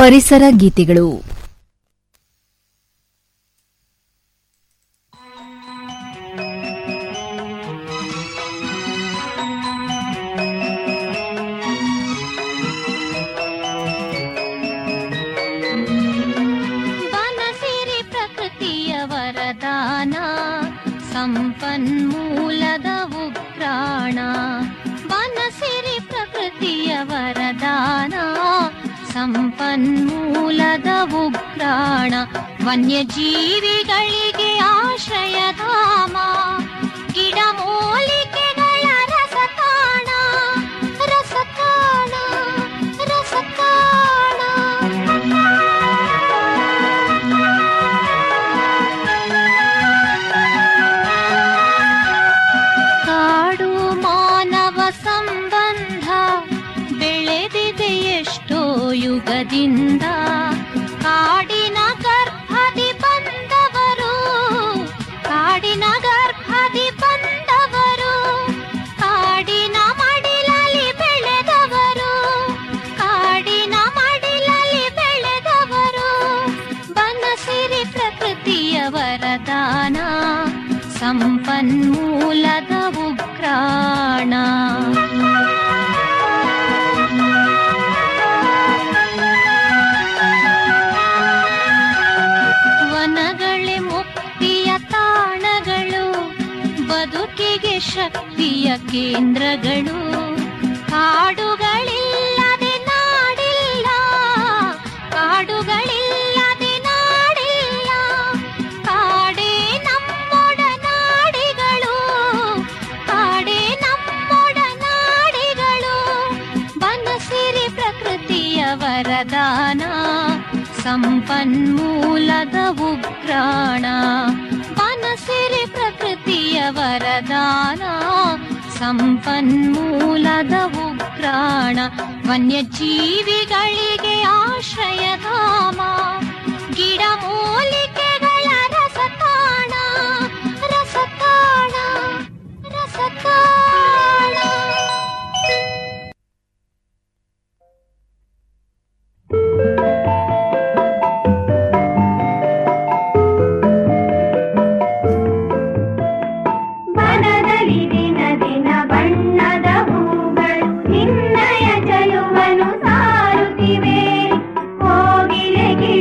ಪರಿಸರ ಗೀತೆಗಳು ಬನಸಿರಿ ಪ್ರಕೃತಿಯ ವರದಾನ ಸಂಪನ್ಮೂಲದ ಉಗ್ರಾಣ ಬನಸಿರಿ ಪ್ರಕೃತಿಯ ವರದಾನ ಸಂಪನ್ಮೂಲದ ಉಗ್ರಾಣ ವನ್ಯಜೀವಿಗಳಿಗೆ ಆಶ್ರಯಧಾಮ ಗಿಡಮೂಲಿಕೆಗಳ ರಸತಾಣ ರಸತಾಣ ರಸತಾಣ ಕಾಡು ಮಾನವ ಸಂಬಂಧ ಬೆಳೆದಿದೆ ಎಷ್ಟೋ ಯುಗದಿಂದ ಕಾಡಿನ ಗರ್ಭದಿ ಬಂದವರು ಕಾಡಿನ ಗರ್ಭದಿ ಬಂದವರು ಕಾಡಿನ ಮಡಿಲಲ್ಲಿ ಬೆಳೆದವರು ಕಾಡಿನ ಮಡಿಲಲ್ಲಿ ಬೆಳೆದವರು ಬನಸಿರಿ ಪ್ರಕೃತಿಯ ವರದಾನ ಸಂಪನ್ಮೂಲದ ಉಗ್ರಾಣ ವನಗಳೇ ಮುಕ್ತಿಯ ತಾಣಗಳು ಬದುಕಿಗೆ ಶಕ್ತಿಯ ಕೇಂದ್ರಗಳು ಕಾಡುಗಳಿಲ್ಲದೆ ನಾಡಿಲ್ಲ ಕಾಡುಗಳಿಲ್ಲದೆ ನಾಡಿಲ್ಲ ಕಾಡೇ ನಮ್ಮೊಡನಾಡಿಗಳು ಕಾಡೇ ನಮ್ಮೊಡನಾಡಿಗಳು ಬನಸಿರಿ ಪ್ರಕೃತಿಯ ವರದಾನ ಸಂಪನ್ಮೂಲದ ಉಗ್ರಾಣ ಬನಸಿರಿ ಪ್ರಕೃತಿಯ ವರದಾನ ಸಂಪನ್ಮೂಲದ ಉಗ್ರಾಣ ವನ್ಯಜೀವಿಗಳಿಗೆ ಆಶ್ರಯಧಾಮ ಗಿಡಮೂಲಿಕೆಗಳ ರಸತಾಣ ರಸತಾಣ ರಸತಾಣ ಬನದಲ್ಲಿ ದಿನ ದಿನ ಬಣ್ಣದ ಹೂಗಳು ನಿನ್ನಯ ಚಲುವನು ಸಾರುತ್ತಿವೆ ಕೋಗಿಲೆಗೆ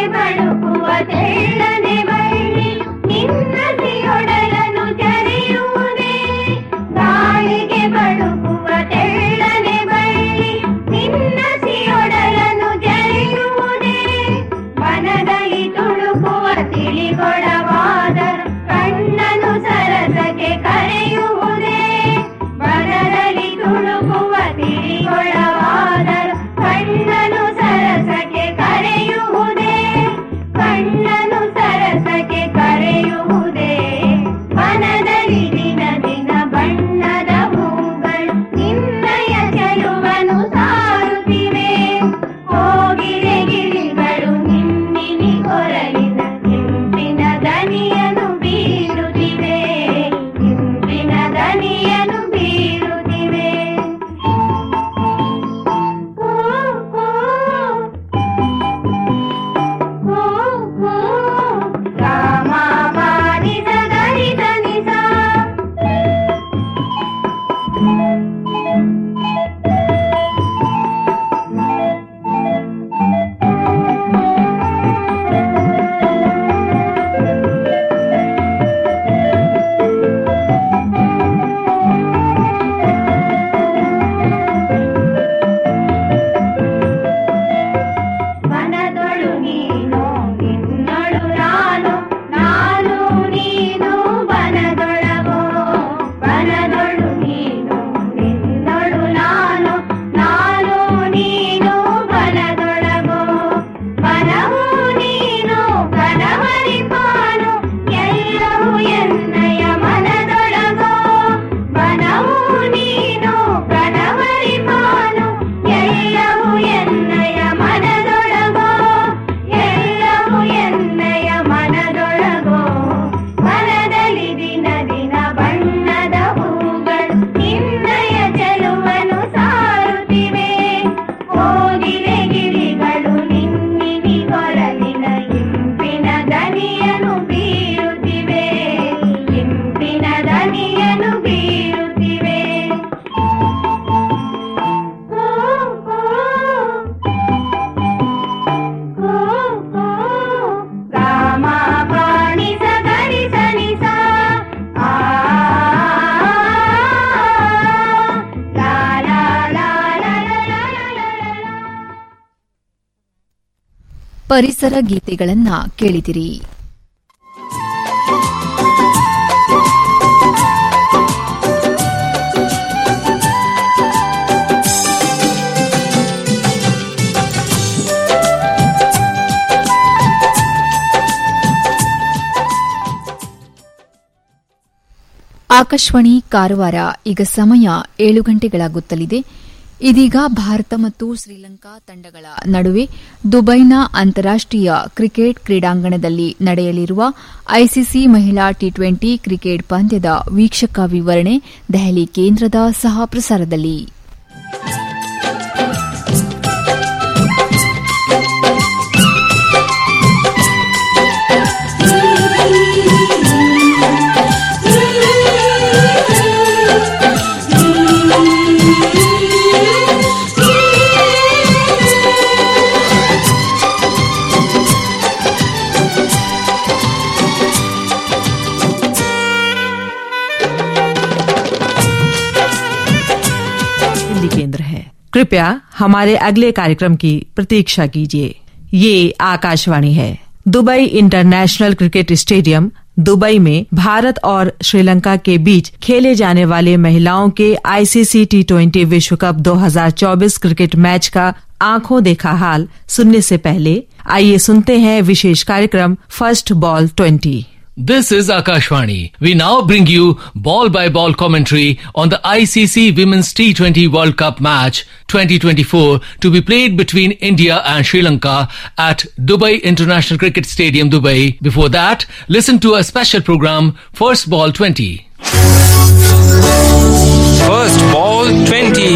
ಬಳುಕುವ ತೆಳ್ಳನೆ ಬಳ್ಳಿ ನಿನ್ನಸಿಯೊಡಲನು ಜರಿಯುವುದೇ ಗಾಳಿಗೆ ಬಳುಕುವ ತೆಳ್ಳನೆ ಬಳ್ಳಿ ನಿನ್ನಸಿಯೊಡಲನು ಜರಿಯುವುದೇ ಮನದಲ್ಲಿ ತುಳುಕುವ ತಿಳಿಗೊಳವಾದರು ಕಣ್ಣನು ಸರಸಕ್ಕೆ ಕರೆಯುವುದೇ ಮನದಲ್ಲಿ ತುಳುಕುವ ತಿಳಿಗೊಳವಾದರು ಕಣ್ಣನು ಸರಸಕ್ಕೆ ಕರೆಯುವುದೇ ಕಣ್ಣನು ಸರಸಕ್ಕೆ ಕರೆಯುವುದೇ ಮನದಲ್ಲಿ ದಿನ ದಿನ ಬಣ್ಣದ ಹೂಗಳು ನಿನ್ನಯ ಚೆಲುವನು ಸಾರುತ್ತಿವೆ ಹೋಗಿರೆ ಗಿಳಿಗಳು ನಿನ್ನಿನಿ ಕೊರಲಿನ ಇಂಪಿನ ದನಿಯನು ಬೀರುತ್ತಿವೆ ಇಂಪಿನ ದನಿಯನು ಬೀರುತ್ತಿವೆ ಕೂ, ಕೂ, ಕೂ, ಕೂ. ರಾಮ ಪಾನಿಸ ಗರಿತ ನಿಸ ಮನದೊಳು ನೀನು ನಿನ್ನೊಳು ನಾನು ನಾನು ನೀನು ಬನದೊಳಗೋ ಬನದೊಳು ನೀನು ನಿನ್ನೊಳು ನಾನು ನಾನು ನೀನು ಬನದೊಳಗೋ ಬನವು ನೀನು ಕನವರಿಪಾನು ಎಲ್ಲವೂ ಎನ್ನಯ ಮನದೊಳಗೋ ಬನವು ನೀನು ಕನವರಿಪಾನು ಎಲ್ಲವೂ ಎನ್ನಯ ಮನದೊಳಗೋ ಎಲ್ಲವೂ ಎನ್ನಯ ಮನದೊಳಗೋ ಮನದಲ್ಲಿ ದಿನ ದಿನ ಬಣ್ಣದ ಹೂಗಳು ನಿನ್ನಯ ಚೆಲುವನು ಸಾರುತ್ತಿವೆ ಹೋಗಿಲೆ ಗಿಳಿಗಳು ನಿನ್ನಿನಿ ಕೊರಲಿನ ಇಂಪಿನ ದನಿಯನು ಬೀರುತ್ತಿವೆ ಇಂಪಿನ ದನಿಯನು ಬೀರುತ್ತಿವೆ ಕೂ, ಕೂ. ಕೂ, ಕೂ. ರಾಮ ಪಾಣಿಸ ಗರಿಸ ನಿಸ ಆ ಲಾ ಲಾ ಲಾ ಲಾ ಲಾ ಲಾ ಲಾ ಲಾ. ಪರಿಸರ ಗೀತೆಗಳನ್ನ ಕೇಳಿದಿರಿ ಆಕಾಶವಾಣಿ ಕಾರವಾರ ಈಗ ಸಮಯ ಏಳು ಗಂಟೆಗಳಾಗುತ್ತಲಿದೆ ಇದೀಗ ಭಾರತ ಮತ್ತು ಶ್ರೀಲಂಕಾ ತಂಡಗಳ ನಡುವೆ ದುಬೈನ ಅಂತಾರಾಷ್ಟೀಯ ಕ್ರಿಕೆಟ್ ಕ್ರೀಡಾಂಗಣದಲ್ಲಿ ನಡೆಯಲಿರುವ ಐಸಿಸಿ ಮಹಿಳಾ ಟಿ ಟ್ವೆಂಟಿ ಕ್ರಿಕೆಟ್ ಪಂದ್ಯದ ವೀಕ್ಷಕ ವಿವರಣೆ ದೆಹಲಿ ಕೇಂದ್ರದ ಸಹ ಪ್ರಸಾರದಲ್ಲಿ दिल्ली केंद्र है कृपया हमारे अगले कार्यक्रम की प्रतीक्षा कीजिए ये आकाशवाणी है Dubai international cricket stadium Dubai में भारत और श्रीलंका के बीच खेले जाने वाले महिलाओं के आईसीसी टी ट्वेंटी विश्व कप 2024 क्रिकेट मैच का आंखों देखा हाल सुनने से पहले आइए सुनते हैं विशेष कार्यक्रम first ball twenty This is Akashvani. We now bring you ball by ball commentary on the ICC Women's T20 World Cup match 2024 to be played between India and Sri Lanka at Dubai International Cricket Stadium, Dubai. Before that, listen to a special program, First Ball 20. First ball 20.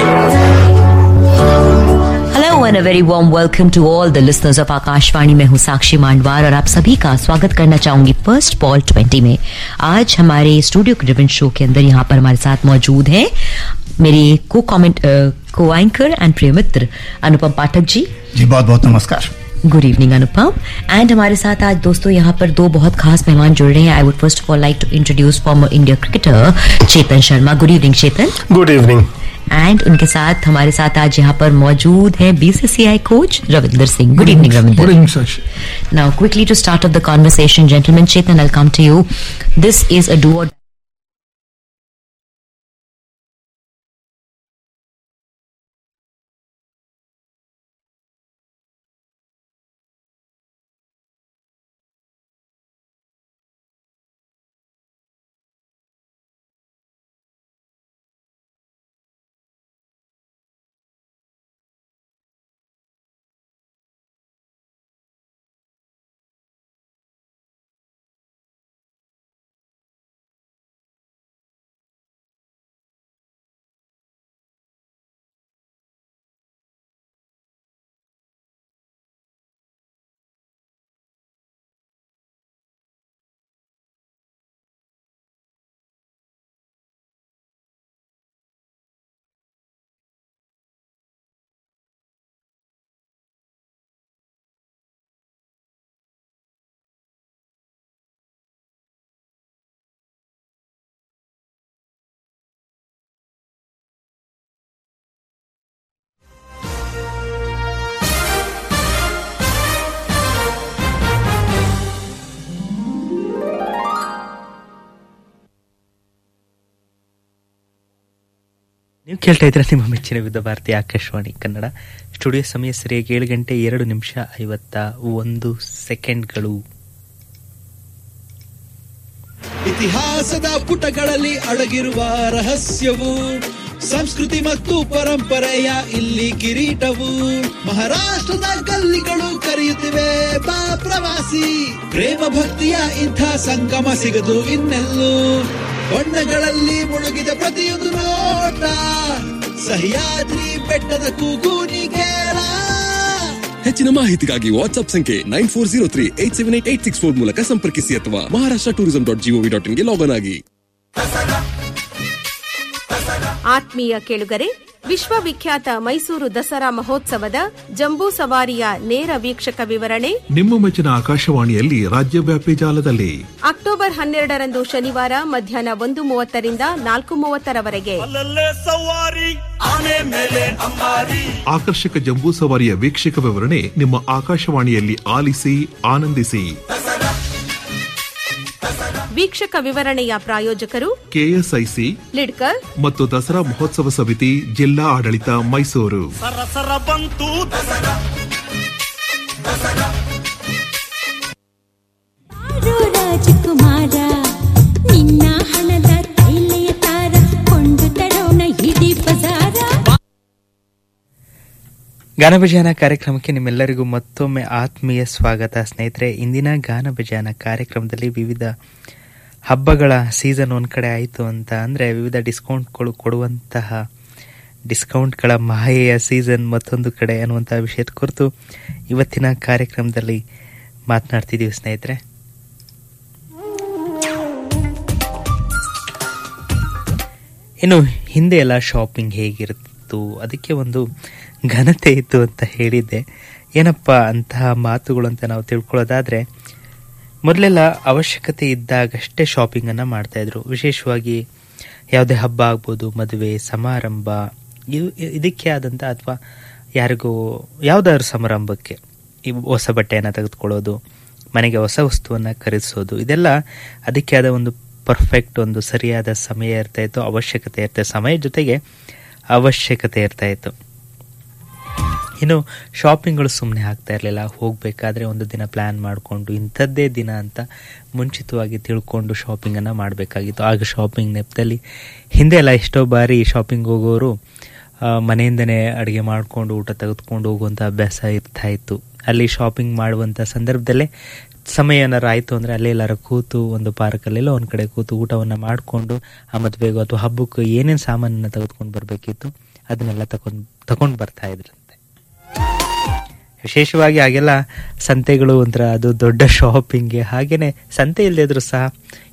Hello and a very warm welcome to all the listeners of Akashvani में हूं साक्षी मांडवार और आप सभी का स्वागत करना चाहूंगी first ball 20 में आज हमारे स्टूडियो ड्रिवन शो के अंदर यहाँ पर हमारे साथ मौजूद हैं मेरे को कमेंट को एंकर एंड प्रिय मित्र अनुपम पाठक जी जी बहुत बहुत नमस्कार गुड इवनिंग अनुपम एंड हमारे साथ आज दोस्तों यहाँ पर दो बहुत खास मेहमान जुड़ रहे हैं I would first of all like to introduce former India cricketer Chetan Sharma good evening Chetan good evening and उनके साथ हमारे साथ आज यहाँ पर मौजूद है BCCI coach Ravinder Singh good evening Ravinder Now, quickly to start off the conversation, gentlemen, Chetan, I'll come to you. This is a do or ನೀವು ಕೇಳ್ತಾ ಇದ್ರೆ ನಿಮ್ಮ ಮೆಚ್ಚಿನ ವಿವಿಧ ಭಾರತಿ ಆಕಾಶವಾಣಿ ಕನ್ನಡ ಸ್ಟುಡಿಯೋ ಸಮಯ ಸರಿಯಾಗಿ ಏಳು ಗಂಟೆ ಎರಡು ನಿಮಿಷ ಐವತ್ತ ಒಂದು ಸೆಕೆಂಡ್ಗಳು ಇತಿಹಾಸದ ಪುಟಗಳಲ್ಲಿ ಅಡಗಿರುವ ರಹಸ್ಯವು ಸಂಸ್ಕೃತಿ ಮತ್ತು ಪರಂಪರೆಯ ಇಲ್ಲಿ ಕಿರೀಟವು ಮಹಾರಾಷ್ಟ್ರದ ಗಲ್ಲಿಗಳು ಕರೆಯುತ್ತಿವೆ ಬಾ ಪ್ರವಾಸಿ ಪ್ರೇಮ ಭಕ್ತಿಯ ಇಂಥ ಸಂಗಮ ಸಿಗದು ಇನ್ನೆಲ್ಲೂ ಬಣ್ಣಗಳಲ್ಲಿ ಮುಳುಗಿದ ಪ್ರತಿಯೊಂದು ನೋಟ ಸಹ್ಯಾದ್ರಿ ಬೆಟ್ಟದ ಕೂಗೂನಿ ಕೇಳ ಹೆಚ್ಚಿನ ಮಾಹಿತಿಗಾಗಿ ವಾಟ್ಸ್ಆಪ್ ಸಂಖ್ಯೆ nine four zero three eight seven eight eight six four ಮೂಲಕ ಸಂಪರ್ಕಿಸಿ ಅಥವಾ Maharashtra tourism dot gov dot ಇನ್ಗೆ ಲಾಗ್ ಆಗಿ ಆತ್ಮೀಯ ಕೇಳುಗರೆ ವಿಶ್ವವಿಖ್ಯಾತ ಮೈಸೂರು ದಸರಾ ಮಹೋತ್ಸವದ ಜಂಬೂ ಸವಾರಿಯ ನೇರ ವೀಕ್ಷಕ ವಿವರಣೆ ನಿಮ್ಮ ಮೆಚ್ಚಿನ ಆಕಾಶವಾಣಿಯಲ್ಲಿ ರಾಜ್ಯವ್ಯಾಪಿ ಜಾಲದಲ್ಲಿ ಅಕ್ಟೋಬರ್ ಹನ್ನೆರಡರಂದು ಶನಿವಾರ ಮಧ್ಯಾಹ್ನ ಒಂದು ಮೂವತ್ತರಿಂದ ನಾಲ್ಕು ಮೂವತ್ತರವರೆಗೆ ಸವಾರಿ ಆನೆ ಮೇಲೆ ಅಂಬಾರಿ ಆಕರ್ಷಕ ಜಂಬೂ ಸವಾರಿಯ ವೀಕ್ಷಕ ವಿವರಣೆ ನಿಮ್ಮ ಆಕಾಶವಾಣಿಯಲ್ಲಿ ಆಲಿಸಿ ಆನಂದಿಸಿ ವೀಕ್ಷಕ ವಿವರಣೆಯ ಪ್ರಾಯೋಜಕರು ಕೆಎಸ್ಐಸಿ ಲಿಡ್ಕರ್ ಮತ್ತು ದಸರಾ ಮಹೋತ್ಸವ ಸಮಿತಿ ಜಿಲ್ಲಾ ಆಡಳಿತ ಮೈಸೂರು ಸರಸರ ಬಂತು ರಾಜಕುಮಾರ ನಿನ್ನ ಹಣದ ತೈಲೆಯ ತಾರ ಕೊಂಡು ತರೋಣ ಇಡೀ ಬಜಾರ ಗಾನಭಜಾನ ಕಾರ್ಯಕ್ರಮಕ್ಕೆ ನಿಮ್ಮೆಲ್ಲರಿಗೂ ಮತ್ತೊಮ್ಮೆ ಆತ್ಮೀಯ ಸ್ವಾಗತ ಸ್ನೇಹಿತರೆ ಇಂದಿನ ಗಾನಭಜಾನ ಕಾರ್ಯಕ್ರಮದಲ್ಲಿ ವಿವಿಧ ಹಬ್ಬಗಳ ಸೀಸನ್ ಒಂದು ಕಡೆ ಆಯಿತು ಅಂತ ಅಂದರೆ ವಿವಿಧ ಡಿಸ್ಕೌಂಟ್ಗಳು ಕೊಡುವಂತಹ ಡಿಸ್ಕೌಂಟ್ಗಳ ಮಾಯೆಯ ಸೀಸನ್ ಮತ್ತೊಂದು ಕಡೆ ಅನ್ನುವಂತಹ ವಿಷಯದ ಕುರಿತು ಇವತ್ತಿನ ಕಾರ್ಯಕ್ರಮದಲ್ಲಿ ಮಾತನಾಡ್ತಿದ್ದೀವಿ ಸ್ನೇಹಿತರೆ ಇನ್ನು ಹಿಂದೆ ಎಲ್ಲ ಶಾಪಿಂಗ್ ಹೇಗಿರ್ತಿತ್ತು ಅದಕ್ಕೆ ಒಂದು ಘನತೆ ಇತ್ತು ಅಂತ ಹೇಳಿದ್ದೆ ಏನಪ್ಪ ಅಂತಹ ಮಾತುಗಳು ಅಂತ ನಾವು ತಿಳ್ಕೊಳ್ಳೋದಾದ್ರೆ ಮೊದಲೆಲ್ಲ ಅವಶ್ಯಕತೆ ಇದ್ದಾಗಷ್ಟೇ ಶಾಪಿಂಗನ್ನು ಮಾಡ್ತಾಯಿದ್ರು ವಿಶೇಷವಾಗಿ ಯಾವುದೇ ಹಬ್ಬ ಆಗ್ಬೋದು ಮದುವೆ ಸಮಾರಂಭ ಇವು ಇದಕ್ಕೆ ಆದಂಥ ಅಥವಾ ಯಾರಿಗೂ ಯಾವುದಾದ್ರು ಸಮಾರಂಭಕ್ಕೆ ಈ ಹೊಸ ಬಟ್ಟೆಯನ್ನು ತೆಗೆದುಕೊಳ್ಳೋದು ಮನೆಗೆ ಹೊಸ ವಸ್ತುವನ್ನು ಖರೀದಿಸೋದು ಇದೆಲ್ಲ ಅದಕ್ಕೆ ಆದ ಒಂದು ಪರ್ಫೆಕ್ಟ್ ಒಂದು ಸರಿಯಾದ ಸಮಯ ಇರ್ತಾ ಇತ್ತು ಅವಶ್ಯಕತೆ ಇರ್ತಾ ಸಮಯ ಜೊತೆಗೆ ಅವಶ್ಯಕತೆ ಇರ್ತಾ ಇತ್ತು ಇನ್ನು ಶಾಪಿಂಗ್ಗಳು ಸುಮ್ಮನೆ ಆಗ್ತಾ ಇರಲಿಲ್ಲ ಹೋಗಬೇಕಾದ್ರೆ ಒಂದು ದಿನ ಪ್ಲ್ಯಾನ್ ಮಾಡಿಕೊಂಡು ಇಂಥದ್ದೇ ದಿನ ಅಂತ ಮುಂಚಿತವಾಗಿ ತಿಳ್ಕೊಂಡು ಶಾಪಿಂಗನ್ನು ಮಾಡಬೇಕಾಗಿತ್ತು ಆಗ ಶಾಪಿಂಗ್ ನೆಪದಲ್ಲಿ ಹಿಂದೆ ಎಲ್ಲ ಎಷ್ಟೋ ಬಾರಿ ಶಾಪಿಂಗ್ ಹೋಗೋರು ಆ, ಮನೆಯಿಂದನೇ ಅಡುಗೆ ಮಾಡಿಕೊಂಡು ಊಟ ತೆಗೆದುಕೊಂಡು ಹೋಗುವಂಥ ಅಭ್ಯಾಸ ಇರ್ತಾ ಇತ್ತು ಅಲ್ಲಿ ಶಾಪಿಂಗ್ ಮಾಡುವಂಥ ಸಂದರ್ಭದಲ್ಲೇ ಸಮಯ ಏನಾರು ಆಯಿತು ಅಂದರೆ ಅಲ್ಲೇ ಎಲ್ಲಾರ ಕೂತು ಒಂದು ಪಾರ್ಕಲ್ಲೆಲ್ಲ ಒಂದು ಕಡೆ ಕೂತು ಊಟವನ್ನು ಮಾಡಿಕೊಂಡು ಆ ಮದುವೆಗೂ ಅಥವಾ ಹಬ್ಬಕ್ಕೆ ಏನೇನು ಸಾಮಾನನ್ನು ತೆಗೆದುಕೊಂಡು ಬರಬೇಕಿತ್ತು ಅದನ್ನೆಲ್ಲ ತಗೊಂಡು ತಗೊಂಡು ಬರ್ತಾ ಇದ್ರಂತೆ ವಿಶೇಷವಾಗಿ ಆಗೆಲ್ಲ ಸಂತೆಗಳು ಒಂಥರ ಅದು ದೊಡ್ಡ ಶಾಪಿಂಗ್ಗೆ ಹಾಗೇನೆ ಸಂತೆ ಇಲ್ಲದಿದ್ರು ಸಹ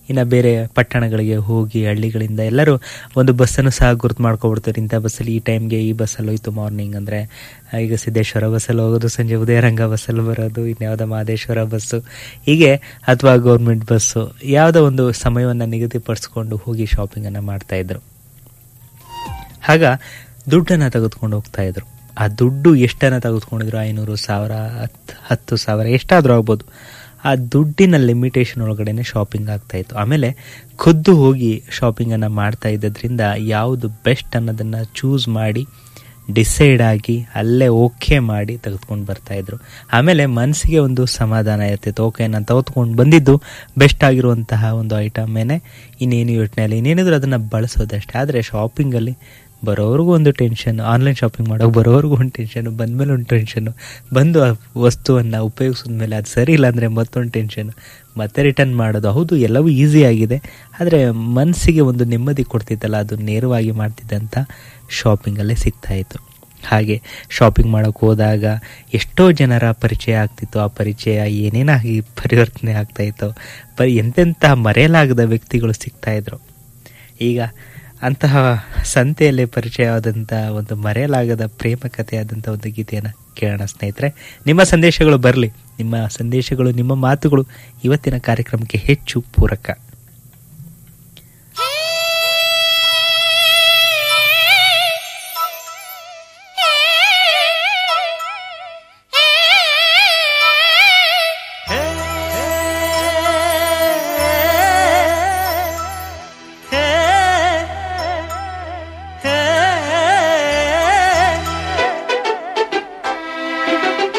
ಇನ್ನು ಬೇರೆ ಪಟ್ಟಣಗಳಿಗೆ ಹೋಗಿ ಹಳ್ಳಿಗಳಿಂದ ಎಲ್ಲರೂ ಒಂದು ಬಸ್ಸನ್ನು ಸಹ ಗುರುತು ಮಾಡ್ಕೊಬಿಡ್ತಾರೆ ಇಂಥ ಬಸ್ಸಲ್ಲಿ ಈ ಟೈಮ್ಗೆ ಈ ಬಸ್ಸಲ್ಲಿ ಹೋಯ್ತು ಮಾರ್ನಿಂಗ್ ಅಂದರೆ ಈಗ ಸಿದ್ದೇಶ್ವರ ಬಸ್ಸಲ್ಲಿ ಹೋಗೋದು ಸಂಜೆ ಉದಯರಂಗ ಬಸ್ಸಲ್ಲಿ ಬರೋದು ಇನ್ಯಾವುದೋ ಮಹದೇಶ್ವರ ಬಸ್ಸು ಹೀಗೆ ಅಥವಾ ಗೌರ್ಮೆಂಟ್ ಬಸ್ಸು ಯಾವುದೋ ಒಂದು ಸಮಯವನ್ನು ನಿಗದಿಪಡಿಸ್ಕೊಂಡು ಹೋಗಿ ಶಾಪಿಂಗನ್ನು ಮಾಡ್ತಾಯಿದ್ರು ಆಗ ದುಡ್ಡನ್ನು ತೆಗೆದುಕೊಂಡು ಹೋಗ್ತಾ ಇದ್ರು ಆ ದುಡ್ಡು ಎಷ್ಟನ್ನು ತೆಗೆದುಕೊಂಡಿದ್ರು ಐನೂರು ಸಾವಿರ ಹತ್ತು ಹತ್ತು ಸಾವಿರ ಎಷ್ಟಾದರೂ ಆಗ್ಬೋದು ಆ ದುಡ್ಡಿನ ಲಿಮಿಟೇಷನ್ ಒಳಗಡೆನೆ ಶಾಪಿಂಗ್ ಆಗ್ತಾ ಇತ್ತು ಆಮೇಲೆ ಖುದ್ದು ಹೋಗಿ ಶಾಪಿಂಗನ್ನು ಮಾಡ್ತಾ ಇದ್ದದ್ರಿಂದ ಯಾವುದು ಬೆಸ್ಟ್ ಅನ್ನೋದನ್ನು ಚೂಸ್ ಮಾಡಿ ಡಿಸೈಡ್ ಆಗಿ ಅಲ್ಲೇ ಓಕೆ ಮಾಡಿ ತೆಗೆದುಕೊಂಡು ಬರ್ತಾ ಇದ್ರು ಆಮೇಲೆ ಮನಸ್ಸಿಗೆ ಒಂದು ಸಮಾಧಾನ ಇರ್ತಿತ್ತು ಓಕೆ ನಾನು ತೆಗೆದುಕೊಂಡು ಬಂದಿದ್ದು ಬೆಸ್ಟ್ ಆಗಿರುವಂತಹ ಒಂದು ಐಟಮೇನೆ ಇನ್ನೇನು ಯೋಚನೆ ಇಲ್ಲ ಇನ್ನೇನಿದ್ರು ಅದನ್ನು ಬಳಸೋದಷ್ಟೇ ಆದರೆ ಶಾಪಿಂಗಲ್ಲಿ ಬರೋವ್ರಿಗೂ ಒಂದು ಟೆನ್ಷನ್ ಆನ್ಲೈನ್ ಶಾಪಿಂಗ್ ಮಾಡೋಕೆ ಬರೋವ್ರಿಗೂ ಒಂದು ಟೆನ್ಷನ್ ಬಂದಮೇಲೆ ಒಂದು ಟೆನ್ಷನ್ನು ಬಂದು ಆ ವಸ್ತುವನ್ನು ಉಪಯೋಗಿಸಿದ ಮೇಲೆ ಅದು ಸರಿ ಇಲ್ಲ ಅಂದರೆ ಮತ್ತೊಂದು ಟೆನ್ಷನ್ ಮತ್ತೆ ರಿಟರ್ನ್ ಮಾಡೋದು ಹೌದು ಎಲ್ಲವೂ ಈಸಿ ಆಗಿದೆ ಆದರೆ ಮನಸ್ಸಿಗೆ ಒಂದು ನೆಮ್ಮದಿ ಕೊಡ್ತಿದ್ದಲ್ಲ ಅದು ನೇರವಾಗಿ ಮಾಡ್ತಿದ್ದಂಥ ಶಾಪಿಂಗಲ್ಲೇ ಸಿಗ್ತಾ ಇತ್ತು ಹಾಗೆ ಶಾಪಿಂಗ್ ಮಾಡೋಕ್ಕೆ ಹೋದಾಗ ಎಷ್ಟೋ ಜನರ ಪರಿಚಯ ಆಗ್ತಿತ್ತು ಆ ಪರಿಚಯ ಏನೇನಾಗಿ ಪರಿವರ್ತನೆ ಆಗ್ತಾ ಇತ್ತು ಬರೀ ಎಂತೆಂಥ ಮರೆಯಲಾಗದ ವ್ಯಕ್ತಿಗಳು ಸಿಗ್ತಾ ಇದ್ರು ಈಗ ಅಂತಹ ಸಂತೆಯಲ್ಲಿ ಪರಿಚಯವಾದಂಥ ಒಂದು ಮರೆಯಲಾಗದ ಪ್ರೇಮ ಕಥೆಯಾದಂಥ ಒಂದು ಗೀತೆಯನ್ನು ಕೇಳೋಣ ಸ್ನೇಹಿತರೆ ನಿಮ್ಮ ಸಂದೇಶಗಳು ಬರಲಿ ನಿಮ್ಮ ಸಂದೇಶಗಳು ನಿಮ್ಮ ಮಾತುಗಳು ಇವತ್ತಿನ ಕಾರ್ಯಕ್ರಮಕ್ಕೆ ಹೆಚ್ಚು ಪೂರಕ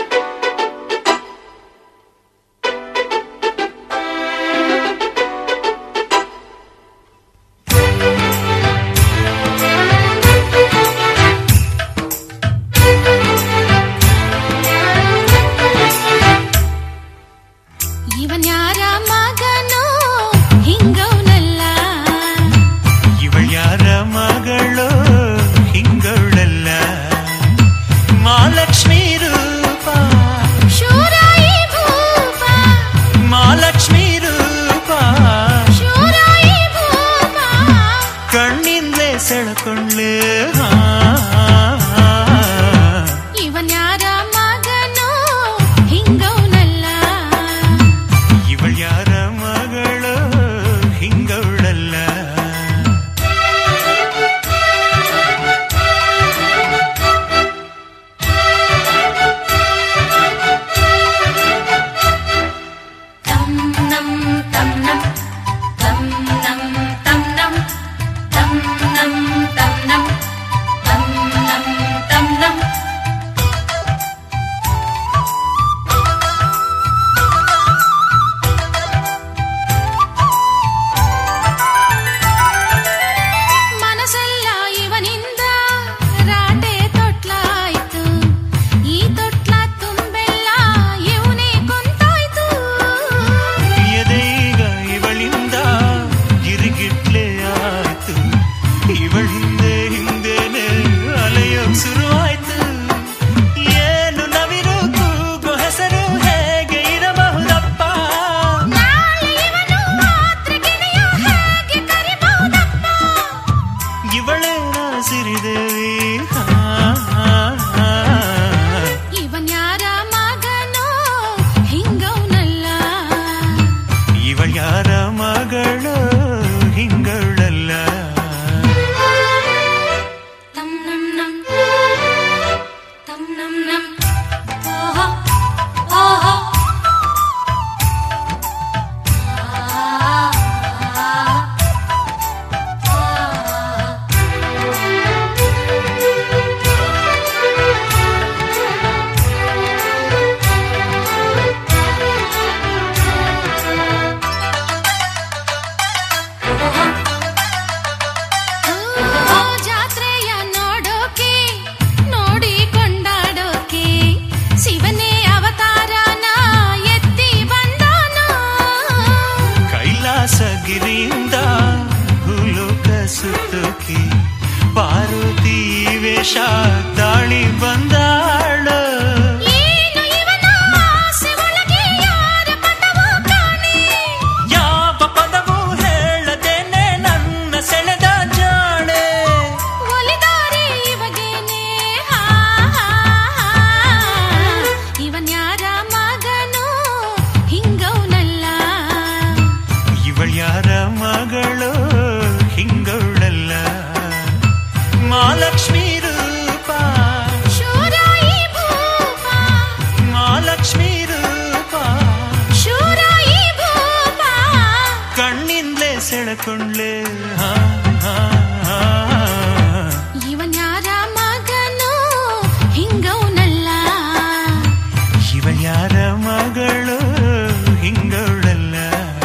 Hey! ಕಳಕೊಂಡ್ಲೆ ಹಾ ಹಾ ಹಾ ಇವನ್ಯಾರ ಮಗನೋ ಹಿಂಗವನಲ್ಲ ಇವ ಯಾರ ಮಗಳು ಹಿಂಗವಳಲ್ಲ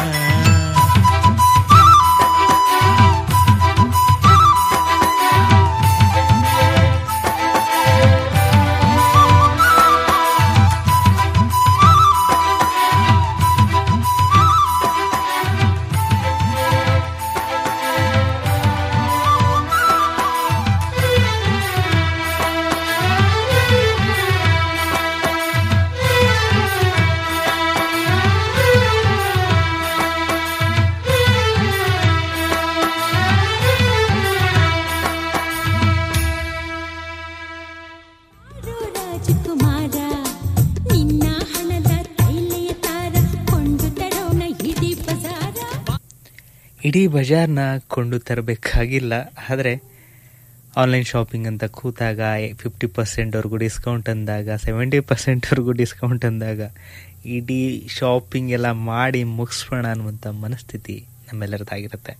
ರಾಜಕುಮಾರ ನಿನ್ನ ಹಣದ ತೈಲೆಯ ತಾರ ಕೊಂಡು ತರೋಣ ಇಡೀ ಬಜಾರ ಇಡೀ ಬಜಾರ್ನ ಕೊಂಡು ತರಬೇಕಾಗಿಲ್ಲ ಆದರೆ ಆನ್ಲೈನ್ ಶಾಪಿಂಗ್ ಅಂತ ಕೂತಾಗ ಫಿಫ್ಟಿ ಪರ್ಸೆಂಟ್ವರೆಗೂ ಡಿಸ್ಕೌಂಟ್ ಅಂದಾಗ ಸೆವೆಂಟಿ ಪರ್ಸೆಂಟ್ವರೆಗೂ ಡಿಸ್ಕೌಂಟ್ ಅಂದಾಗ ಇಡೀ ಶಾಪಿಂಗ್ ಎಲ್ಲ ಮಾಡಿ ಮುಗಿಸ್ಬೋಣ ಅನ್ನುವಂಥ ಮನಸ್ಥಿತಿ ನಮ್ಮೆಲ್ಲರದಾಗಿರುತ್ತೆ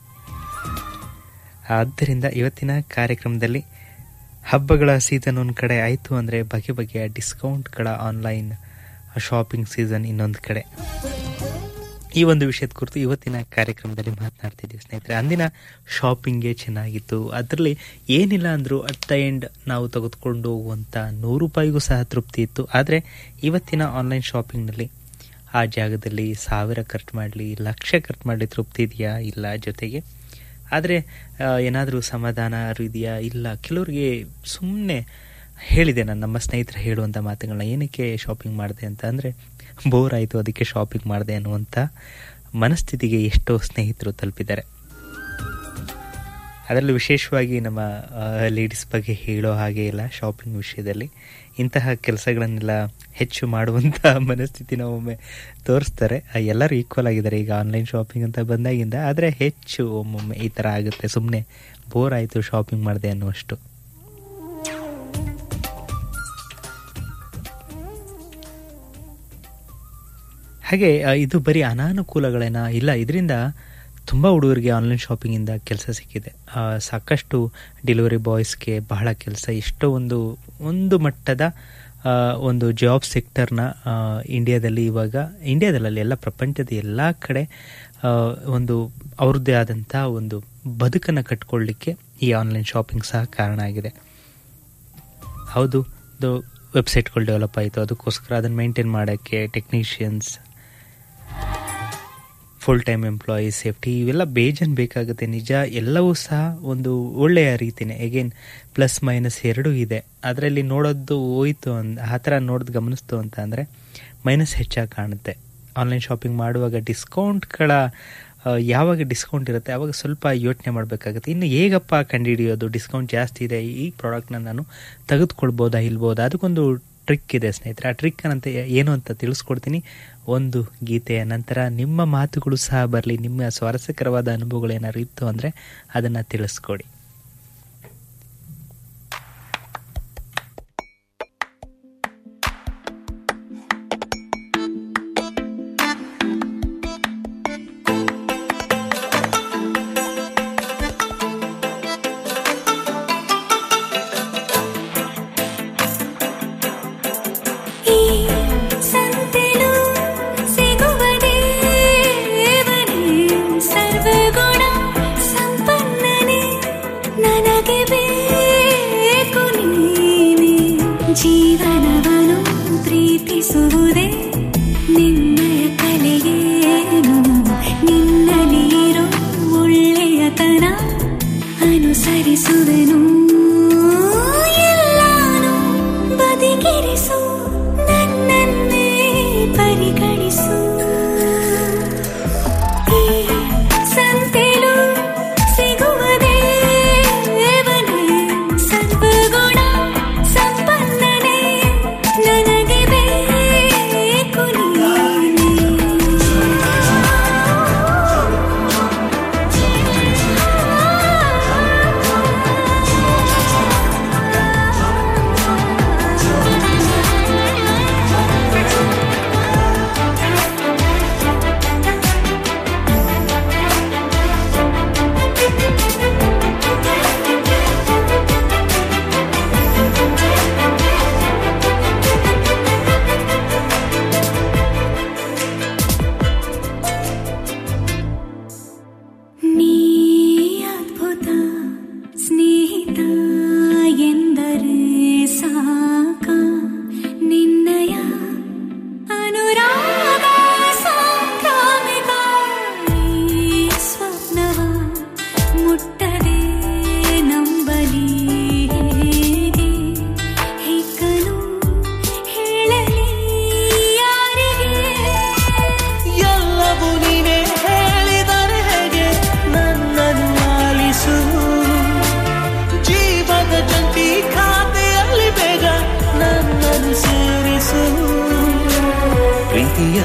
ಆದ್ದರಿಂದ ಇವತ್ತಿನ ಕಾರ್ಯಕ್ರಮದಲ್ಲಿ ಹಬ್ಬಗಳ ಸೀಸನ್ ಒಂದು ಕಡೆ ಆಯಿತು ಅಂದರೆ ಬಗೆ ಬಗೆಯ ಡಿಸ್ಕೌಂಟ್ಗಳ ಆನ್ಲೈನ್ ಶಾಪಿಂಗ್ ಸೀಸನ್ ಇನ್ನೊಂದು ಕಡೆ ಈ ಒಂದು ವಿಷಯದ ಕುರಿತು ಇವತ್ತಿನ ಕಾರ್ಯಕ್ರಮದಲ್ಲಿ ಮಾತನಾಡ್ತಿದ್ದೀವಿ ಸ್ನೇಹಿತರೆ ಅಂದಿನ ಶಾಪಿಂಗೇ ಚೆನ್ನಾಗಿತ್ತು ಅದರಲ್ಲಿ ಏನಿಲ್ಲ ಅಂದರೂ ಅಟ್ ದ ಎಂಡ್ ನಾವು ತೆಗೆದುಕೊಂಡು ಹೋಗುವಂಥ ನೂರು ರೂಪಾಯಿಗೂ ಸಹ ತೃಪ್ತಿ ಇತ್ತು ಆದರೆ ಇವತ್ತಿನ ಆನ್ಲೈನ್ ಶಾಪಿಂಗ್ನಲ್ಲಿ ಆ ಜಾಗದಲ್ಲಿ ಸಾವಿರ ಖರ್ಚು ಮಾಡಲಿ ಲಕ್ಷ ಖರ್ಚು ಮಾಡಲಿ ತೃಪ್ತಿ ಇದೆಯಾ ಇಲ್ಲ ಜೊತೆಗೆ ಆದರೆ ಏನಾದರೂ ಸಮಾಧಾನ ಇದೆಯಾ ಇಲ್ಲ ಕೆಲವ್ರಿಗೆ ಸುಮ್ಮನೆ ಹೇಳಿದೆ ನಾನು ನಮ್ಮ ಸ್ನೇಹಿತರು ಹೇಳುವಂಥ ಮಾತುಗಳನ್ನ ಏನಕ್ಕೆ ಶಾಪಿಂಗ್ ಮಾಡಿದೆ ಅಂತ ಅಂದರೆ ಬೋರ್ ಆಯಿತು ಅದಕ್ಕೆ ಶಾಪಿಂಗ್ ಮಾಡಿದೆ ಅನ್ನುವಂಥ ಮನಸ್ಥಿತಿಗೆ ಎಷ್ಟೋ ಸ್ನೇಹಿತರು ತಲುಪಿದ್ದಾರೆ ಅದರಲ್ಲೂ ವಿಶೇಷವಾಗಿ ನಮ್ಮ ಲೇಡೀಸ್ ಬಗ್ಗೆ ಹೇಳೋ ಹಾಗೆ ಇಲ್ಲ ಶಾಪಿಂಗ್ ವಿಷಯದಲ್ಲಿ ಇಂತಹ ಕೆಲಸಗಳನ್ನೆಲ್ಲ ಹೆಚ್ಚು ಮಾಡುವಂಥ ಮನಸ್ಥಿತಿನ ಒಮ್ಮೆ ತೋರಿಸ್ತಾರೆ ಆ, ಎಲ್ಲರೂ ಈಕ್ವಲ್ ಆಗಿದ್ದಾರೆ ಈಗ ಆನ್ಲೈನ್ ಶಾಪಿಂಗ್ ಅಂತ ಬಂದಾಗಿಂದ ಆದರೆ ಹೆಚ್ಚು ಒಮ್ಮೊಮ್ಮೆ ಈ ಥರ ಆಗುತ್ತೆ ಸುಮ್ಮನೆ ಬೋರ್ ಆಯಿತು ಶಾಪಿಂಗ್ ಮಾಡಿದೆ ಅನ್ನುವಷ್ಟು ಹಾಗೆ ಆ, ಇದು ಬರೀ ಅನಾನುಕೂಲಗಳೇನ ಇಲ್ಲ ಇದರಿಂದ ತುಂಬ ಹುಡುಗರಿಗೆ ಆನ್ಲೈನ್ ಶಾಪಿಂಗಿಂದ ಕೆಲಸ ಸಿಕ್ಕಿದೆ ಆ, ಸಾಕಷ್ಟು ಡೆಲಿವರಿ ಬಾಯ್ಸ್ಗೆ ಬಹಳ ಕೆಲಸ ಎಷ್ಟೋ ಒಂದು ಒಂದು ಮಟ್ಟದ ಆ, ಒಂದು ಜಾಬ್ ಸೆಕ್ಟರ್ನ ಆ, ಇಂಡಿಯಾದಲ್ಲಿ ಇವಾಗ ಇಂಡಿಯಾದಲ್ಲಿ ಎಲ್ಲ ಪ್ರಪಂಚದ ಎಲ್ಲ ಕಡೆ ಆ, ಒಂದು ಅವ್ರದ್ದೇ ಆದಂಥ ಒಂದು ಬದುಕನ್ನು ಕಟ್ಕೊಳ್ಳಿಕ್ಕೆ ಈ ಆನ್ಲೈನ್ ಶಾಪಿಂಗ್ ಸಹ ಕಾರಣ ಆಗಿದೆ ಹೌದು ಇದು ವೆಬ್ಸೈಟ್ಗಳು ಡೆವಲಪ್ ಆಯಿತು ಅದಕ್ಕೋಸ್ಕರ ಅದನ್ನು ಮೇಂಟೈನ್ ಮಾಡೋಕ್ಕೆ technicians full time employees safety ಇವೆಲ್ಲ ಬೇಜನ್ ಬೇಕಾಗುತ್ತೆ ನಿಜ ಎಲ್ಲವೂ ಸಹ ಒಂದು ಒಳ್ಳೆಯ ರೀತಿನೇ ಎಗೇನ್ ಪ್ಲಸ್ ಮೈನಸ್ ಎರಡೂ ಇದೆ ಅದರಲ್ಲಿ ನೋಡೋದು ಹೋಯ್ತು ಅಂದ್ ಆ ಥರ ನೋಡೋದು ಗಮನಿಸ್ತು ಅಂತ ಅಂದರೆ ಮೈನಸ್ ಹೆಚ್ಚಾಗಿ ಕಾಣುತ್ತೆ ಆನ್ಲೈನ್ ಶಾಪಿಂಗ್ ಮಾಡುವಾಗ ಡಿಸ್ಕೌಂಟ್ಗಳ ಆ, ಯಾವಾಗ ಡಿಸ್ಕೌಂಟ್ ಇರುತ್ತೆ ಆವಾಗ ಸ್ವಲ್ಪ ಯೋಚನೆ ಮಾಡಬೇಕಾಗುತ್ತೆ ಇನ್ನು ಹೇಗಪ್ಪ ಕಂಡುಹಿಡಿಯೋದು ಡಿಸ್ಕೌಂಟ್ ಜಾಸ್ತಿ ಇದೆ ಈ ಪ್ರಾಡಕ್ಟ್ನ ನಾನು ತೆಗೆದುಕೊಳ್ಬೋದಾ ಇಲ್ಬೋದಾ ಅದಕ್ಕೊಂದು ಟ್ರಿಕ್ ಇದೆ ಸ್ನೇಹಿತರೆ ಆ ಟ್ರಿಕ್ ಅಂತ ಏನು ಅಂತ ತಿಳಿಸ್ಕೊಡ್ತೀನಿ ಒಂದು ಗೀತೆಯ ನಂತರ ನಿಮ್ಮ ಮಾತುಗಳು ಸಹ ಬರಲಿ ನಿಮ್ಮ ಸ್ವಾರಸ್ಯಕರವಾದ ಅನುಭವಗಳು ಏನಾದ್ರು ಇತ್ತು ಅಂದರೆ ಅದನ್ನು ತಿಳಿಸ್ಕೊಡಿ ಈ ಸಂತೆಲು ಸಿಗುವ ದೇವನೇ ಸರ್ವಗುಣ ಸಂಪನ್ನನೇ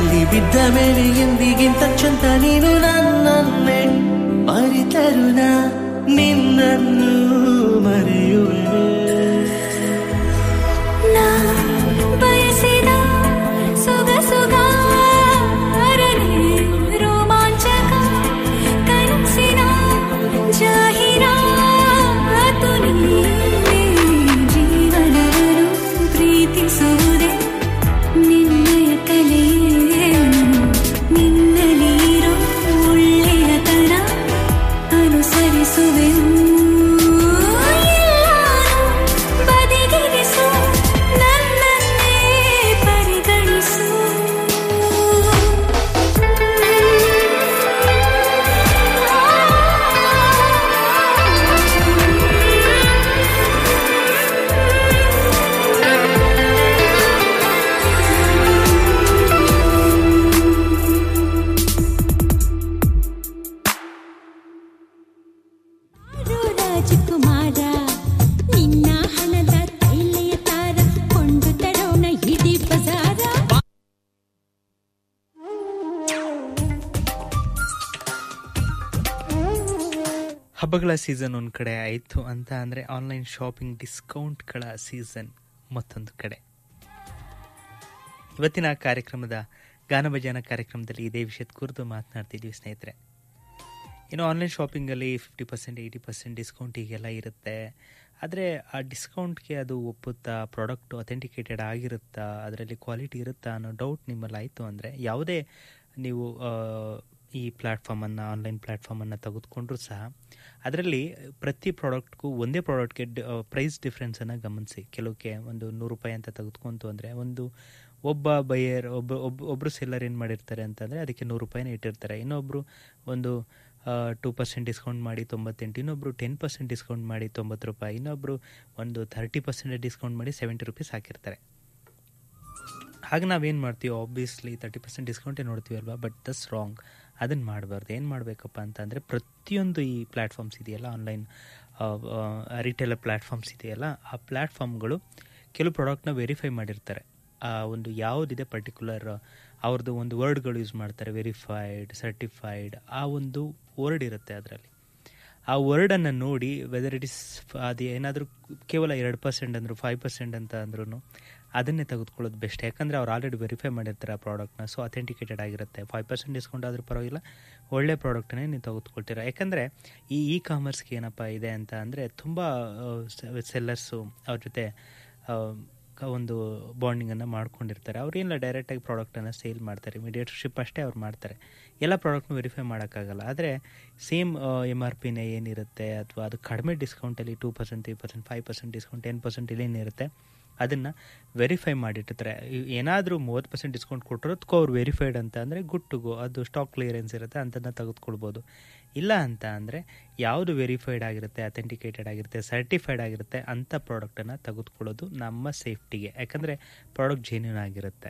ಚೆಲ್ಲಿ ಬಿದ್ದ ಮೇಲೆ ಎಂದಿಗಿಂತ ಚಂದ ನೀನು ನನ್ನನ್ನೇ ಮರಿತರು ನಾ ನಿನ್ನನ್ನು ಮರೆಯುವೆ ನಾ ಬಯಸಿದ ಸೊಗಸುಗಾರನೇ ರೋಮಾಂಚಕ ಕನಸಿನ ಜಾಹೀರಾತು ನೀನೇ ಜೀವನವನ್ನು ಪ್ರೀತಿಸುವುದೇ ನಿನ್ನಯ ಕಲೆಯೇ ನಿನ್ನಲಿರೋ ಒಳ್ಳೆಯತನ ಅನುಸರಿಸುವೆವು ಎಲ್ಲಾನು ಬದಿಗಿರಿಸು ನನ್ನನ್ನೇ ಪರಿಗಣಿಸು ರಾಜಕುಮಾರ ನಿನ್ನ ಹಣದ ತೈಲೆಯ ತಾರ ಕೊಂಡು ತರೋಣ ಇಡೀ ಬಜಾರ ಹಬ್ಬಗಳ ಸೀಸನ್ ಒಂದು ಕಡೆ ಆಯಿತು ಅಂತ ಅಂದರೆ ಆನ್ಲೈನ್ ಶಾಪಿಂಗ್ ಡಿಸ್ಕೌಂಟ್ಗಳ ಸೀಸನ್ ಮತ್ತೊಂದು ಕಡೆ ಇವತ್ತಿನ ಕಾರ್ಯಕ್ರಮದ ಗಾನಭಜನ ಕಾರ್ಯಕ್ರಮದಲ್ಲಿ ಇದೇ ವಿಷಯದ ಕುರಿತು ಮಾತನಾಡ್ತಿದ್ವಿ ಸ್ನೇಹಿತರೆ ಇನ್ನು ಆನ್ಲೈನ್ ಶಾಪಿಂಗಲ್ಲಿ fifty percent eighty percent discount ಹೀಗೆಲ್ಲ ಇರುತ್ತೆ ಆದರೆ ಆ ಡಿಸ್ಕೌಂಟ್ಗೆ ಅದು ಒಪ್ಪುತ್ತಾ ಪ್ರಾಡಕ್ಟ್ ಅಥೆಂಟಿಕೇಟೆಡ್ ಆಗಿರುತ್ತಾ ಅದರಲ್ಲಿ ಕ್ವಾಲಿಟಿ ಇರುತ್ತಾ ಅನ್ನೋ ಡೌಟ್ ನಿಮ್ಮಲ್ಲಿ ಆಯಿತು ಅಂದರೆ ಯಾವುದೇ ನೀವು ಆ, ಈ ಪ್ಲ್ಯಾಟ್ಫಾರ್ಮನ್ನು ಆನ್ಲೈನ್ ಪ್ಲ್ಯಾಟ್ಫಾರ್ಮನ್ನು ತೆಗೆದುಕೊಂಡ್ರೂ ಸಹ ಅದರಲ್ಲಿ ಪ್ರತಿ ಪ್ರಾಡಕ್ಟ್ಗೂ ಒಂದೇ ಪ್ರಾಡಕ್ಟ್ಗೆ ಪ್ರೈಸ್ ಡಿಫ್ರೆನ್ಸನ್ನು ಗಮನಿಸಿ ಕೆಲವಕ್ಕೆ ಒಂದು ನೂರು ರೂಪಾಯಿ ಅಂತ ತೆಗೆದುಕೊಂತು ಅಂದರೆ ಒಂದು ಒಬ್ಬ ಬೈಯರ್ ಒಬ್ಬ ಒಬ್ಬ ಒಬ್ಬರು ಸೆಲ್ಲರ್ ಏನು ಮಾಡಿರ್ತಾರೆ ಅಂತಂದರೆ ಅದಕ್ಕೆ ನೂರು ರೂಪಾಯಿನ ಇಟ್ಟಿರ್ತಾರೆ ಇನ್ನೊಬ್ಬರು ಒಂದು ಟೂ ಪರ್ಸೆಂಟ್ ಡಿಸ್ಕೌಂಟ್ ಮಾಡಿ ತೊಂಬತ್ತೆಂಟು ಇನ್ನೊಬ್ಬರು ಟೆನ್ ಪರ್ಸೆಂಟ್ ಡಿಸ್ಕೌಂಟ್ ಮಾಡಿ ತೊಂಬತ್ತು ರೂಪಾಯಿ ಇನ್ನೊಬ್ಬರು ಒಂದು ಥರ್ಟಿ ಪರ್ಸೆಂಟ್ ಡಿಸ್ಕೌಂಟ್ ಮಾಡಿ ಸೆವೆಂಟಿ ರುಪೀಸ್ ಹಾಕಿರ್ತಾರೆ ಹಾಗೆ ನಾವೇನು ಮಾಡ್ತೀವಿ ಆಬ್ವಿಯಸ್ಲಿ ತರ್ಟಿ ಪರ್ಸೆಂಟ್ ಡಿಸ್ಕೌಂಟೇ ನೋಡ್ತೀವಿ ಅಲ್ವಾ ಬಟ್ ದಸ್ ರಾಂಗ್ ಅದನ್ನು ಮಾಡಬಾರ್ದು ಏನು ಮಾಡಬೇಕಪ್ಪ ಅಂತ ಅಂದರೆ ಪ್ರತಿಯೊಂದು ಈ ಪ್ಲ್ಯಾಟ್ಫಾರ್ಮ್ಸ್ ಇದೆಯಲ್ಲ ಆನ್ಲೈನ್ ರಿಟೇಲರ್ ಪ್ಲ್ಯಾಟ್ಫಾರ್ಮ್ಸ್ ಇದೆಯಲ್ಲ ಆ ಪ್ಲ್ಯಾಟ್ಫಾರ್ಮ್ಗಳು ಕೆಲವು ಪ್ರಾಡಕ್ಟ್ನ ವೆರಿಫೈ ಮಾಡಿರ್ತಾರೆ ಆ ಒಂದು ಯಾವುದಿದೆ ಪರ್ಟಿಕ್ಯುಲರ್ ಅವ್ರದ್ದು ಒಂದು ವರ್ಡ್ಗಳು ಯೂಸ್ ಮಾಡ್ತಾರೆ ವೆರಿಫೈಡ್ ಸರ್ಟಿಫೈಡ್ ಆ ಒಂದು ವರ್ಡ್ ಇರುತ್ತೆ ಅದರಲ್ಲಿ ಆ ವರ್ಡನ್ನು ನೋಡಿ ವೆದರ್ ಇಟ್ ಇಸ್ ಅದು ಏನಾದರೂ ಕೇವಲ ಎರಡು ಪರ್ಸೆಂಟ್ ಅಂದರು ಫೈವ್ ಪರ್ಸೆಂಟ್ ಅಂತ ಅಂದ್ರೂ ಅದನ್ನೇ ತೆಗೆದುಕೊಳ್ಳೋದು ಬೆಸ್ಟ್ ಯಾಕಂದರೆ ಅವ್ರು ಆಲ್ರೆಡಿ ವೆರಿಫೈ ಮಾಡಿರ್ತಾರೆ ಆ ಪ್ರಾಡಕ್ಟ್ನ ಸೊ ಅಥೆಂಟಿಕೇಟೆಡ್ ಆಗಿರುತ್ತೆ ಫೈವ್ ಪರ್ಸೆಂಟ್ ಡಿಸ್ಕೌಂಟ್ ಆದರೂ ಪರವಾಗಿಲ್ಲ ಒಳ್ಳೆ ಪ್ರಾಡಕ್ಟನ್ನೇ ನೀವು ತೆಗೆದುಕೊಳ್ತೀರಾ ಯಾಕಂದರೆ ಈ ಇ ಕಾಮರ್ಸ್ಗೆ ಏನಪ್ಪ ಇದೆ ಅಂತ ಅಂದರೆ ತುಂಬ ಸೆಲ್ಲರ್ಸು ಅವ್ರ ಜೊತೆ ಆ, ಕ- ಒಂದು ಬಾಂಡಿಂಗನ್ನು ಮಾಡ್ಕೊಂಡಿರ್ತಾರೆ ಅವ್ರೇನಿಲ್ಲ ಡೈರೆಕ್ಟಾಗಿ ಪ್ರಾಡಕ್ಟನ್ನು ಸೇಲ್ ಮಾಡ್ತಾರೆ ಮೀಡಿಯೇಟರ್ಶಿಪ್ ಅಷ್ಟೇ ಅವ್ರು ಮಾಡ್ತಾರೆ ಎಲ್ಲ ಪ್ರಾಡಕ್ಟ್ನು ವೆರಿಫೈ ಮಾಡೋಕ್ಕಾಗಲ್ಲ ಆದರೆ ಸೇಮ್ ಎಮ್ ಆರ್ ಪಿನೇ ಏನಿರುತ್ತೆ ಅಥವಾ ಅದು ಕಡಿಮೆ ಡಿಸ್ಕೌಂಟಲ್ಲಿ two percent three percent five percent discount ten percent ಏನಿರುತ್ತೆ ಅದನ್ನು ವೆರಿಫೈ ಮಾಡಿಟ್ಟಿರ್ತಾರೆ ಏನಾದರೂ ಮೂವತ್ತು ಪರ್ಸೆಂಟ್ ಡಿಸ್ಕೌಂಟ್ ಕೊಟ್ಟಿರೋದಕ್ಕೂ ಅವ್ರು ವೆರಿಫೈಡ್ ಅಂತ ಅಂದರೆ ಗುಡ್ ಟು ಗೋ ಅದು ಸ್ಟಾಕ್ ಕ್ಲಿಯರೆನ್ಸ್ ಇರುತ್ತೆ ಅಂಥದ್ದನ್ನ ತೆಗೆದುಕೊಳ್ಬೋದು ಇಲ್ಲ ಅಂತ ಅಂದರೆ ಯಾವುದು ವೆರಿಫೈಡ್ ಆಗಿರುತ್ತೆ ಅಥೆಂಟಿಕೇಟೆಡ್ ಆಗಿರುತ್ತೆ ಸರ್ಟಿಫೈಡ್ ಆಗಿರುತ್ತೆ ಅಂಥ ಪ್ರಾಡಕ್ಟನ್ನು ತೆಗೆದುಕೊಳ್ಳೋದು ನಮ್ಮ ಸೇಫ್ಟಿಗೆ ಯಾಕಂದರೆ ಪ್ರಾಡಕ್ಟ್ ಜೆನ್ಯೂನ್ ಆಗಿರುತ್ತೆ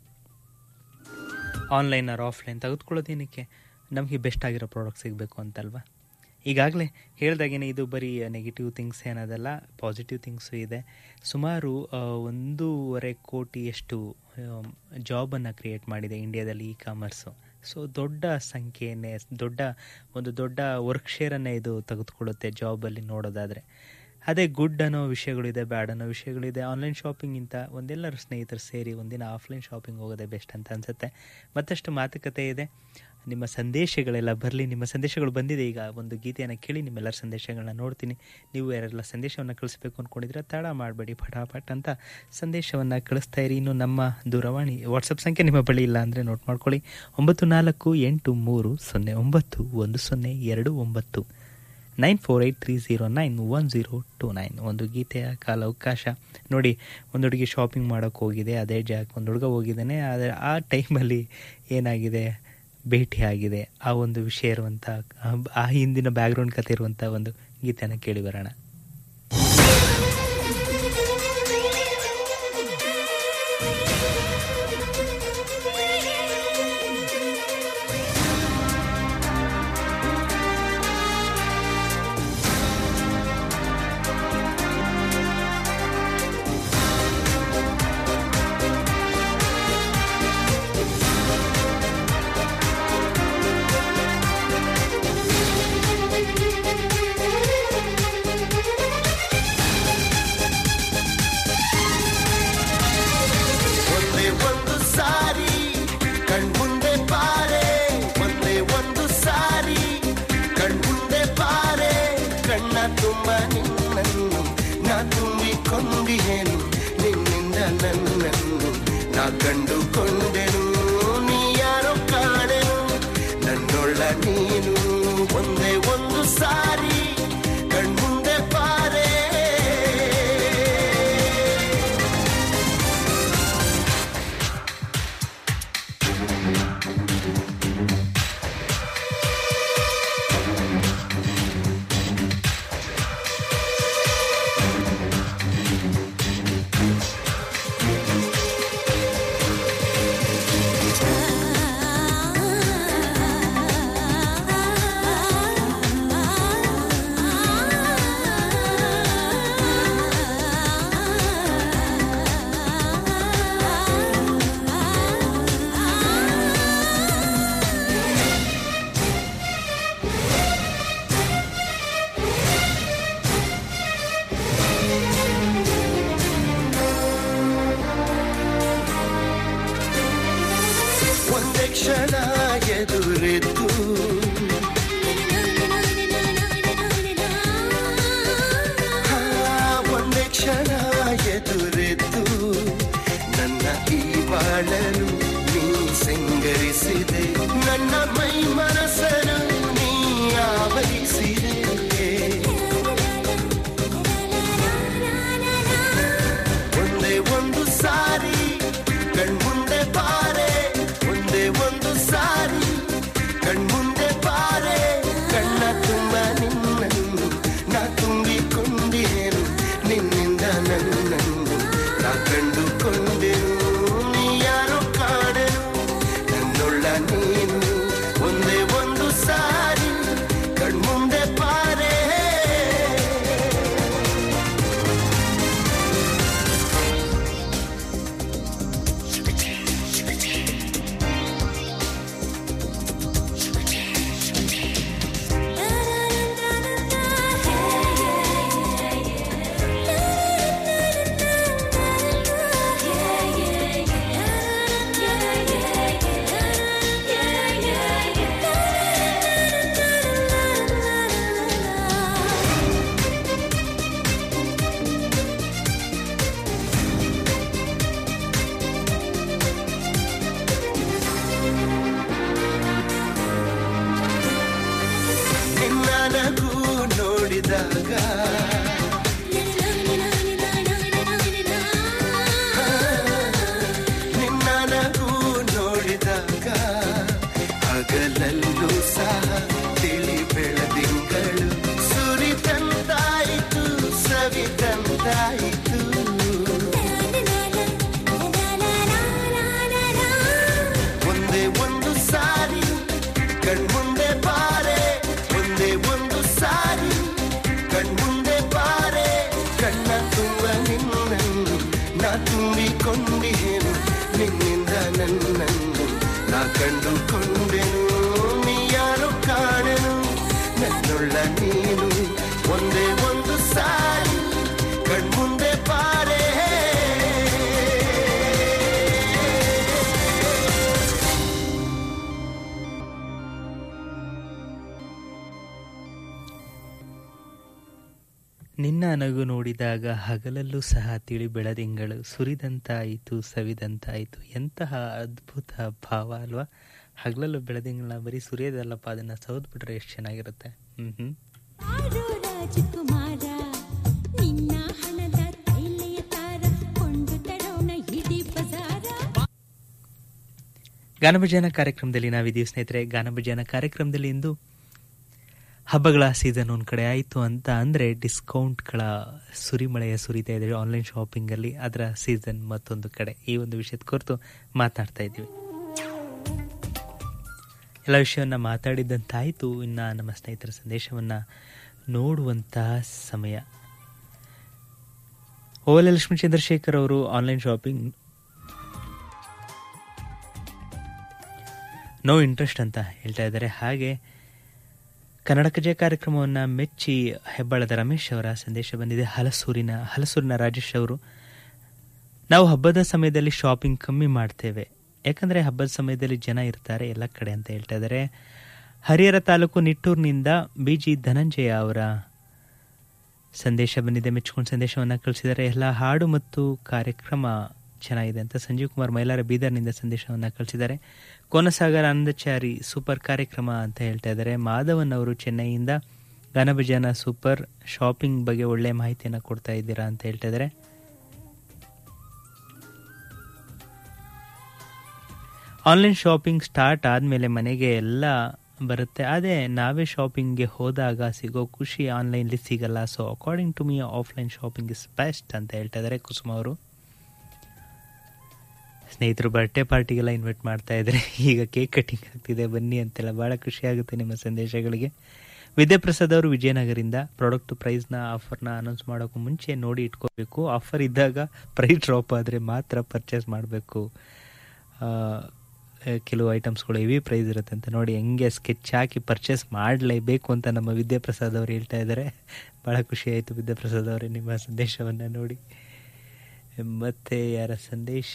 ಆನ್ಲೈನ್ ಆರ್ ಆಫ್ಲೈನ್ ತೆಗೆದುಕೊಳ್ಳೋದೇನಕ್ಕೆ ನಮಗೆ ಬೆಸ್ಟ್ ಆಗಿರೋ ಪ್ರಾಡಕ್ಟ್ ಸಿಗಬೇಕು ಅಂತಲ್ವಾ ಈಗಾಗಲೇ ಹೇಳ್ದಾಗೇನೆ ಇದು ಬರೀ ನೆಗೆಟಿವ್ ಥಿಂಗ್ಸ್ ಏನದಲ್ಲ ಪಾಸಿಟಿವ್ ಥಿಂಗ್ಸು ಇದೆ ಸುಮಾರು ಆ, ಒಂದೂವರೆ ಕೋಟಿಯಷ್ಟು ಜಾಬನ್ನು ಕ್ರಿಯೇಟ್ ಮಾಡಿದೆ ಇಂಡಿಯಾದಲ್ಲಿ ಇ ಕಾಮರ್ಸು ಸೊ ದೊಡ್ಡ ಸಂಖ್ಯೆಯನ್ನೇ ದೊಡ್ಡ ಒಂದು ದೊಡ್ಡ ವರ್ಕ್ ಶೇರನ್ನೇ ಇದು ತೆಗೆದುಕೊಳ್ಳುತ್ತೆ ಜಾಬಲ್ಲಿ ನೋಡೋದಾದರೆ ಅದೇ ಗುಡ್ ಅನ್ನೋ ವಿಷಯಗಳಿದೆ ಬ್ಯಾಡ್ ಅನ್ನೋ ವಿಷಯಗಳಿದೆ ಆನ್ಲೈನ್ ಶಾಪಿಂಗಿಂತ ಒಂದೆಲ್ಲರೂ ಸ್ನೇಹಿತರು ಸೇರಿ ಒಂದಿನ ಆಫ್ಲೈನ್ ಶಾಪಿಂಗ್ ಹೋಗೋದೇ ಬೆಸ್ಟ್ ಅಂತ ಅನ್ಸುತ್ತೆ ಮತ್ತಷ್ಟು ಮಾತುಕತೆ ಇದೆ ನಿಮ್ಮ ಸಂದೇಶಗಳೆಲ್ಲ ಬರಲಿ ನಿಮ್ಮ ಸಂದೇಶಗಳು ಬಂದಿದೆ ಈಗ ಒಂದು ಗೀತೆಯನ್ನು ಕೇಳಿ ನಿಮ್ಮೆಲ್ಲರ ಸಂದೇಶಗಳನ್ನ ನೋಡ್ತೀನಿ ನೀವು ಯಾರೆಲ್ಲ ಸಂದೇಶವನ್ನು ಕಳಿಸ್ಬೇಕು ಅಂದ್ಕೊಂಡಿದ್ರೆ ತಡ ಮಾಡಬೇಡಿ ಪಟಾಪಟ್ ಅಂತ ಸಂದೇಶವನ್ನು ಕಳಿಸ್ತಾ ಇರಿ ಇನ್ನು ನಮ್ಮ ದೂರವಾಣಿ ವಾಟ್ಸಪ್ ಸಂಖ್ಯೆ ನಿಮ್ಮ ಬಳಿ ಇಲ್ಲ ಅಂದರೆ ನೋಟ್ ಮಾಡ್ಕೊಳ್ಳಿ ಒಂಬತ್ತು ನಾಲ್ಕು ಎಂಟು ಮೂರು ಸೊನ್ನೆ ಒಂಬತ್ತು ಒಂದು ಸೊನ್ನೆ ಎರಡು ಒಂಬತ್ತು nine four eight three zero nine one zero two nine ಒಂದು ಗೀತೆಯ ಕಾಲಾವಕಾಶ ನೋಡಿ ಒಂದು ಹುಡುಗಿ ಶಾಪಿಂಗ್ ಮಾಡೋಕ್ಕೆ ಹೋಗಿದೆ ಅದೇ ಜಾಗ ಒಂದು ಹುಡುಗ ಹೋಗಿದ್ದಾನೆ ಆದರೆ ಆ ಟೈಮಲ್ಲಿ ಏನಾಗಿದೆ ಭೇಟಿ ಆಗಿದೆ ಆ ಒಂದು ವಿಷಯ ಇರುವಂಥ ಆ ಹಿಂದಿನ ಬ್ಯಾಕ್ಗ್ರೌಂಡ್ ಕತೆ ಇರುವಂಥ ಒಂದು ಗೀತೆಯನ್ನು ಕೇಳಿ ಬರೋಣ ಿ ತುಂಬಿಕೊಂಡಿಯೇನು ನಿನ್ನಿಂದ ನನ್ನನ್ನು ನಾ ಕಂಡುಕೊಂಡೆನು ನೀ ಯಾರೋ ಕಾಣೆನು ನನ್ನೊಳ್ಳ ನೀನು ಒಂದೇ ಒಂದು ಸಾರಿ ಕಣ್ಮುಂದೆ ಪಾರೆ ಒಂದೇ ಕ್ಷಣ ಎದುರೆದ್ದು ಆ, ಒಂದೇ ಕ್ಷಣ ಎದುರೆದ್ದು ನನ್ನ ಈ ಬಾಳಲು ನೀ ಸಿಂಗರಿಸಿದೆ ನನ್ನ ಮೈ ಮನಸ್ಸನ್ನು ನೀ ಆವರಿಸಿದೆ ಒಂದೇ ಒಂದು ಸಾರಿ ಕಣ್ಮುಂದೆ ಬಾರೆ ಒಂದೇ ಒಂದು ಸಾರಿ ಕಣ್ಮುಂದೆ ಬಾರೆ ಕಣ್ಣ ತುಂಬ ನಿನ್ನನ್ನು ನಾ ತುಂಬಿಕೊಂಡೇನು ನಿನ್ನಿಂದ ನನ್ನನ್ನು ನಾ ಕಂಡುಕೊಂಡೆನು ನೀ ಯಾರೋ ಕಾಣೆನು ನನ್ನೊಳ್ಳ ನೀನು ಒಂದೇ ಒಂದು ಸಾರಿ ಕಣ್ಮುಂದೆ ಬಾರೆ ನಿನ್ನ ನಗು ನೋಡಿದಾಗ ನಿನ್ನ ನಗು ನೋಡಿದಾಗ ಹಗಲಲ್ಲೂ ಸಹ ತಿಳಿ ಬೆಳದಿಂಗಳು ಸುರಿತಂತಾಯಿತು ಸವಿತಂತಾಯಿತು ಒಂದೇ ಒಂದು ಸಾರಿ ಕಣ್ಮುಂದೆ ಬಾರೆ ಒಂದೇ ಒಂದು ಸಾರಿ ಕಣ್ಮುಂದೆ ಬಾರೆ ಕಣ್ಣ ತುಂಬ ನಿನ್ನನ್ನು ನಾ ತುಂಬಿಕೊಂಡಿಯೇನು ನಿನ್ನಿಂದ ನನ್ನನ್ನು ನಾ ಕಂಡುಕೊಂಡೆನು ನೀ ಯಾರು ಕಾಣೆನು ನನ್ನೊಳ್ಳ ನೀನು ಒಂದೇ ಒಂದು ಸಾರಿ ಕಣ್ಮುಂದೆ ಬಾರೆ ನಿನ್ನ ನಗು ನೋಡಿದಾಗ ಹಗಲಲ್ಲೂ ಸಹ ತಿಳಿ ಬೆಳದಿಂಗಳು ಸುರಿದಂತಾಯಿತು ಸವಿದಂತಾಯಿತು ಎಂತಹ ಅದ್ಭುತ ಭಾವ ಅಲ್ವಾ ಹಗಲಲ್ಲೂ ಬೆಳದಿಂಗಳ ಬರೀ ಸುರಿಯೋದಲ್ಲಪ್ಪ ಅದನ್ನ ಸೌದ್ಬಿಟ್ರೆ ಎಷ್ಟು ಚೆನ್ನಾಗಿರುತ್ತೆ ಹ್ಮ್ ಹ್ಮ್ ಆಡು ರಾಜಕುಮಾರ ನಿನ್ನ ಹಣದ ತೈಲೆಯ ತಾರ ಕೊಂಡು ತರೋಣ ಇಡೀ ಬಜಾರ ಗಾನಭಜನ ಕಾರ್ಯಕ್ರಮದಲ್ಲಿ ನಾವಿದ್ದೀವಿ ಸ್ನೇಹಿತರೆ ಗಾನಭಜನ ಕಾರ್ಯಕ್ರಮದಲ್ಲಿ ಇಂದು ಹಬ್ಬಗಳ ಸೀಸನ್ ಒಂದ್ ಕಡೆ ಆಯಿತು ಅಂತ ಅಂದ್ರೆ ಡಿಸ್ಕೌಂಟ್ಗಳ ಸುರಿಮಳೆಯ ಸುರಿತಾ ಇದೆ ಆನ್ಲೈನ್ ಶಾಪಿಂಗ್ ಅಲ್ಲಿ ಅದರ ಸೀಸನ್ ಮತ್ತೊಂದು ಕಡೆ ಈ ಒಂದು ವಿಷಯದ ಕುರಿತು ಮಾತನಾಡ್ತಾ ಇದ್ದೀವಿ ಎಲ್ಲ ವಿಷಯವನ್ನ ಮಾತಾಡಿದ್ದಂತಾಯಿತು ಇನ್ನ ನಮ್ಮ ಸ್ನೇಹಿತರ ಸಂದೇಶವನ್ನ ನೋಡುವಂತಹ ಸಮಯ ಓವಲ್ ಲಕ್ಷ್ಮೀ ಚಂದ್ರಶೇಖರ್ ಅವರು ಆನ್ಲೈನ್ ಶಾಪಿಂಗ್ ನೋ ಇಂಟ್ರೆಸ್ಟ್ ಅಂತ ಹೇಳ್ತಾ ಇದ್ದಾರೆ ಹಾಗೆ ಕನ್ನಡ ಕಜೆ ಕಾರ್ಯಕ್ರಮವನ್ನು ಮೆಚ್ಚಿ ಹೆಬ್ಬಾಳದ ರಮೇಶ್ ಅವರ ಸಂದೇಶ ಬಂದಿದೆ ಹಲಸೂರಿನ ಹಲಸೂರಿನ ರಾಜೇಶ್ ಅವರು ನಾವು ಹಬ್ಬದ ಸಮಯದಲ್ಲಿ ಶಾಪಿಂಗ್ ಕಮ್ಮಿ ಮಾಡ್ತೇವೆ ಯಾಕಂದ್ರೆ ಹಬ್ಬದ ಸಮಯದಲ್ಲಿ ಜನ ಇರ್ತಾರೆ ಎಲ್ಲ ಕಡೆ ಅಂತ ಹೇಳ್ತಾ ಇದ್ದಾರೆ ಹರಿಹರ ತಾಲೂಕು ನಿಟ್ಟೂರಿನಿಂದ ಬಿಜಿ ಧನಂಜಯ ಅವರ ಸಂದೇಶ ಬಂದಿದೆ ಮೆಚ್ಕೊಂಡು ಸಂದೇಶವನ್ನು ಕಳಿಸಿದ್ದಾರೆ ಎಲ್ಲ ಹಾಡು ಮತ್ತು ಕಾರ್ಯಕ್ರಮ ಚೆನ್ನಾಗಿದೆ ಅಂತ ಸಂಜೀವ್ ಕುಮಾರ್ ಮೈಲಾರ ಬೀದರ್ನಿಂದ ಸಂದೇಶವನ್ನು ಕಳಿಸಿದ್ದಾರೆ ಕೋನಸಾಗರ ಆನಂದಚಾರಿ ಸೂಪರ್ ಕಾರ್ಯಕ್ರಮ ಅಂತ ಹೇಳ್ತಾ ಇದ್ದಾರೆ ಮಾಧವನ್ ಅವರು ಚೆನ್ನೈಯಿಂದ ಗಾನಭಜನ ಸೂಪರ್ ಶಾಪಿಂಗ್ ಬಗ್ಗೆ ಒಳ್ಳೆ ಮಾಹಿತಿಯನ್ನು ಕೊಡ್ತಾ ಇದ್ದೀರಾ ಅಂತ ಹೇಳ್ತಾ ಇದ್ದಾರೆ ಆನ್ಲೈನ್ ಶಾಪಿಂಗ್ ಸ್ಟಾರ್ಟ್ ಆದಮೇಲೆ ಮನೆಗೆ ಎಲ್ಲ ಬರುತ್ತೆ ಅದೇ ನಾವೇ ಶಾಪಿಂಗ್ಗೆ ಹೋದಾಗ ಸಿಗೋ ಖುಷಿ ಆನ್ಲೈನ್ಲಿ ಸಿಗಲ್ಲ so according to me offline shopping is best ಅಂತ ಹೇಳ್ತಾ ಇದ್ದಾರೆ ಕುಸುಮ ಅವರು ಸ್ನೇಹಿತರು ಬರ್ಡೇ ಪಾರ್ಟಿಗೆಲ್ಲ ಇನ್ವೈಟ್ ಮಾಡ್ತಾ ಇದ್ದಾರೆ ಈಗ ಕೇಕ್ ಕಟಿಂಗ್ ಆಗ್ತಿದೆ ಬನ್ನಿ ಅಂತೆಲ್ಲ ಭಾಳ ಖುಷಿ ಆಗುತ್ತೆ ನಿಮ್ಮ ಸಂದೇಶಗಳಿಗೆ ವಿದ್ಯಾಪ್ರಸಾದ್ ಅವರು ವಿಜಯನಗರಿಂದ ಪ್ರಾಡಕ್ಟ್ ಪ್ರೈಸ್ನ ಆಫರ್ನ ಅನೌನ್ಸ್ ಮಾಡೋಕ್ಕೂ ಮುಂಚೆ ನೋಡಿ ಇಟ್ಕೋಬೇಕು ಆಫರ್ ಇದ್ದಾಗ ಪ್ರೈಸ್ ಡ್ರಾಪ್ ಆದರೆ ಮಾತ್ರ ಪರ್ಚೇಸ್ ಮಾಡಬೇಕು ಕೆಲವು ಐಟಮ್ಸ್ಗಳು ಹೆವಿ ಪ್ರೈಸ್ ಇರುತ್ತೆ ಅಂತ ನೋಡಿ ಹೆಂಗೆ ಸ್ಕೆಚ್ ಹಾಕಿ ಪರ್ಚೇಸ್ ಮಾಡಲೇಬೇಕು ಅಂತ ನಮ್ಮ ವಿದ್ಯಾಪ್ರಸಾದ್ ಅವರು ಹೇಳ್ತಾ ಇದ್ದಾರೆ ಭಾಳ ಖುಷಿ ಆಯಿತು ವಿದ್ಯಾಪ್ರಸಾದ್ ಅವರೇ ನಿಮ್ಮ ಸಂದೇಶವನ್ನು ನೋಡಿ ಮತ್ತೆ ಯಾರ ಸಂದೇಶ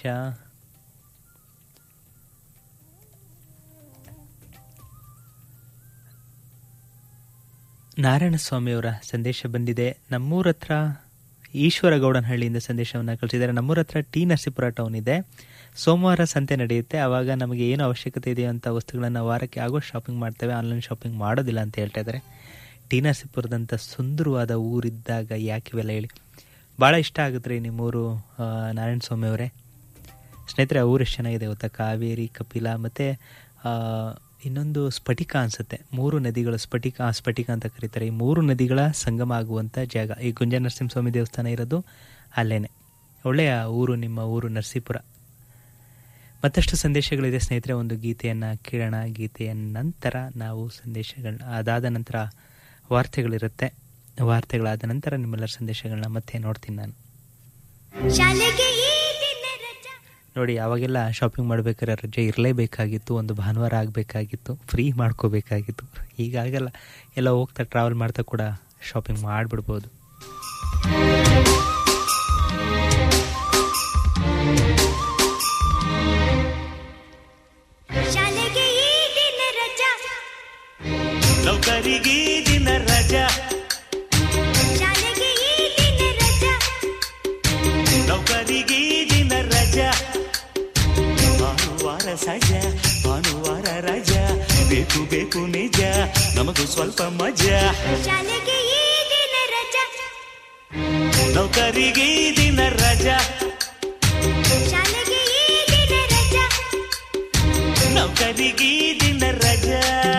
ನಾರಾಯಣಸ್ವಾಮಿಯವರ ಸಂದೇಶ ಬಂದಿದೆ ನಮ್ಮೂರ ಹತ್ರ ಈಶ್ವರ ಗೌಡನಹಳ್ಳಿಯಿಂದ ಸಂದೇಶವನ್ನು ಕಳಿಸಿದ್ದಾರೆ ನಮ್ಮೂರ ಹತ್ರ ಟಿ ನರಸೀಪುರ ಟೌನ್ ಇದೆ ಸೋಮವಾರ ಸಂತೆ ನಡೆಯುತ್ತೆ ಆವಾಗ ನಮಗೆ ಏನು ಅವಶ್ಯಕತೆ ಇದೆಯೋ ಅಂತ ವಸ್ತುಗಳನ್ನು ವಾರಕ್ಕೆ ಆಗೋ ಶಾಪಿಂಗ್ ಮಾಡ್ತೇವೆ ಆನ್ಲೈನ್ ಶಾಪಿಂಗ್ ಮಾಡೋದಿಲ್ಲ ಅಂತ ಹೇಳ್ತಾ ಇದ್ದಾರೆ ಟಿ ನರಸೀಪುರದಂಥ ಸುಂದರವಾದ ಊರಿದ್ದಾಗ ಯಾಕೆ ಇವೆಲ್ಲ ಹೇಳಿ ಭಾಳ ಇಷ್ಟ ಆಗುತ್ತೆ ರೀ ನಿಮ್ಮೂರು ಆ, ನಾರಾಯಣ ಸ್ವಾಮಿ ಅವರೇ ಸ್ನೇಹಿತರೆ ಆ ಊರು ಎಷ್ಟು ಚೆನ್ನಾಗಿದೆ ಗೊತ್ತಾ ಕಾವೇರಿ ಕಪಿಲ ಮತ್ತು ಇನ್ನೊಂದು ಸ್ಫಟಿಕ ಅನಿಸುತ್ತೆ ಮೂರು ನದಿಗಳು ಸ್ಫಟಿಕ ಆ, ಸ್ಫಟಿಕ ಅಂತ ಕರೀತಾರೆ ಈ ಮೂರು ನದಿಗಳ ಸಂಗಮ ಆಗುವಂಥ ಜಾಗ ಈ ಗುಂಜ ನರಸಿಂಹಸ್ವಾಮಿ ದೇವಸ್ಥಾನ ಇರೋದು ಅಲ್ಲೇನೆ ಒಳ್ಳೆಯ ಊರು ನಿಮ್ಮ ಊರು ನರಸೀಪುರ ಮತ್ತಷ್ಟು ಸಂದೇಶಗಳಿದೆ ಸ್ನೇಹಿತರೆ ಒಂದು ಗೀತೆಯನ್ನು ಕೇಳೋಣ ಗೀತೆಯ ನಂತರ ನಾವು ಸಂದೇಶಗಳನ್ನ ಅದಾದ ನಂತರ ವಾರ್ತೆಗಳಿರುತ್ತೆ ವಾರ್ತೆಗಳಾದ ನಂತರ ನಿಮ್ಮೆಲ್ಲರ ಸಂದೇಶಗಳನ್ನ ಮತ್ತೆ ನೋಡ್ತೀನಿ ನಾನು ಶಾಲೆಗೆ ಈ ದಿನ ರಜಾ ನೋಡಿ ಅವಾಗೆಲ್ಲ ಶಾಪಿಂಗ್ ಮಾಡಬೇಕಾದ್ರೆ ರಜೆ ಇರಲೇಬೇಕಾಗಿತ್ತು ಒಂದು ಭಾನುವಾರ ಆಗಬೇಕಾಗಿತ್ತು ಫ್ರೀ ಮಾಡ್ಕೋಬೇಕಾಗಿತ್ತು ಹೀಗಾಗಲ್ಲ ಎಲ್ಲ ಹೋಗ್ತಾ ಟ್ರಾವೆಲ್ ಮಾಡ್ತಾ ಕೂಡ ಶಾಪಿಂಗ್ ಮಾಡಿಬಿಡ್ಬೋದು ಶಾಲೆಗೆ ಈ ದಿನ ರಜಾ ನೌಕರಿಗೆ ದಿನ ರಜಾ ಶಾಲೆಗೆ ಈ ದಿನ ರಜಾ ನೌಕರಿಗೆ ದಿನ ರಜಾ ಭಾನುವಾರ ಸಜಾ ಭಾನುವಾರ ರಜಾ ಬೇಕು ಬೇಕು ನಿಜ ನಮಗೂ ಸ್ವಲ್ಪ ಮಜಾ ಶಾಲೆಗೆ ಈ ದಿನ ರಜಾ ನೌಕರಿಗೆ ದಿನ ರಜಾ ಶಾಲೆಗೆ ಈ ದಿನ ರಜಾ ನೌಕರಿಗೆ ದಿನ ರಜಾ